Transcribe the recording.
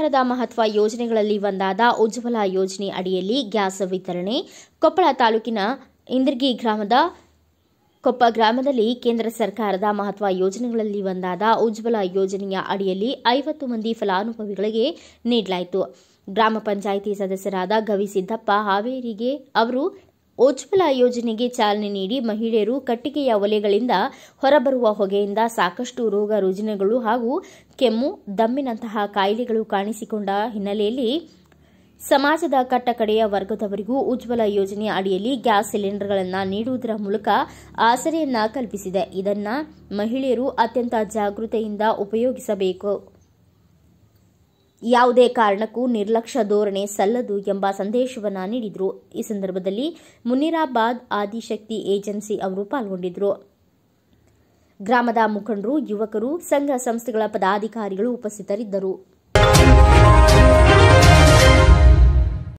ಸರ್ಕಾರದ ಮಹತ್ವ ಯೋಜನೆಗಳಲ್ಲಿ ಒಂದಾದ ಉಜ್ವಲ ಯೋಜನೆ ಅಡಿಯಲ್ಲಿ ಗ್ಯಾಸ್ ವಿತರಣೆ ಕೊಪ್ಪಳ ತಾಲೂಕಿನ ಇಂದ್ರಗಿ ಗ್ರಾಮದ ಕೊಪ್ಪ ಗ್ರಾಮದಲ್ಲಿ ಕೇಂದ್ರ ಸರ್ಕಾರದ ಮಹತ್ವ ಯೋಜನೆಗಳಲ್ಲಿ ಒಂದಾದ ಉಜ್ವಲ ಯೋಜನೆಯ ಅಡಿಯಲ್ಲಿ ಐವತ್ತು ಮಂದಿ ಫಲಾನುಭವಿಗಳಿಗೆ ನೀಡಲಾಯಿತು ಗ್ರಾಮ ಪಂಚಾಯಿತಿ ಸದಸ್ಯರಾದ ಗವಿ ಸಿದ್ದಪ್ಪ ಹಾವೇರಿಗೆ ಅವರು ಉಜ್ವಲ ಯೋಜನೆಗೆ ಚಾಲನೆ ನೀಡಿ ಮಹಿಳೆಯರು ಕಟ್ಟಿಗೆಯ ಒಲೆಗಳಿಂದ ಹೊರಬರುವ ಹೊಗೆಯಿಂದ ಸಾಕಷ್ಟು ರೋಗ ರುಜಿನಗಳು ಹಾಗೂ ಕೆಮ್ಮು ದಮ್ಮಿನಂತಹ ಕಾಯಿಲೆಗಳು ಕಾಣಿಸಿಕೊಂಡ ಹಿನ್ನೆಲೆಯಲ್ಲಿ ಸಮಾಜದ ಕಟ್ಟಕಡೆಯ ವರ್ಗದವರಿಗೂ ಉಜ್ವಲ ಯೋಜನೆಯ ಅಡಿಯಲ್ಲಿ ಗ್ಯಾಸ್ ಸಿಲಿಂಡರ್ಗಳನ್ನು ನೀಡುವುದರ ಮೂಲಕ ಆಸರೆಯನ್ನ ಕಲ್ಪಿಸಿದೆ ಇದನ್ನ ಮಹಿಳೆಯರು ಅತ್ಯಂತ ಜಾಗೃತೆಯಿಂದ ಉಪಯೋಗಿಸಬೇಕು ಯಾವುದೇ ಕಾರಣಕ್ಕೂ ನಿರ್ಲಕ್ಷ್ಯ ಧೋರಣೆ ಸಲ್ಲದು ಎಂಬ ಸಂದೇಶವನ್ನ ನೀಡಿದರು ಈ ಸಂದರ್ಭದಲ್ಲಿ ಮುನಿರಾಬಾದ್ ಆದಿಶಕ್ತಿ ಏಜೆನ್ಸಿ ಅವರು ಪಾಲ್ಗೊಂಡಿದ್ದರು ಗ್ರಾಮದ ಮುಖಂಡರು ಯುವಕರು ಸಂಘ ಸಂಸ್ಥೆಗಳ ಪದಾಧಿಕಾರಿಗಳು ಉಪಸ್ಥಿತರಿದ್ದರು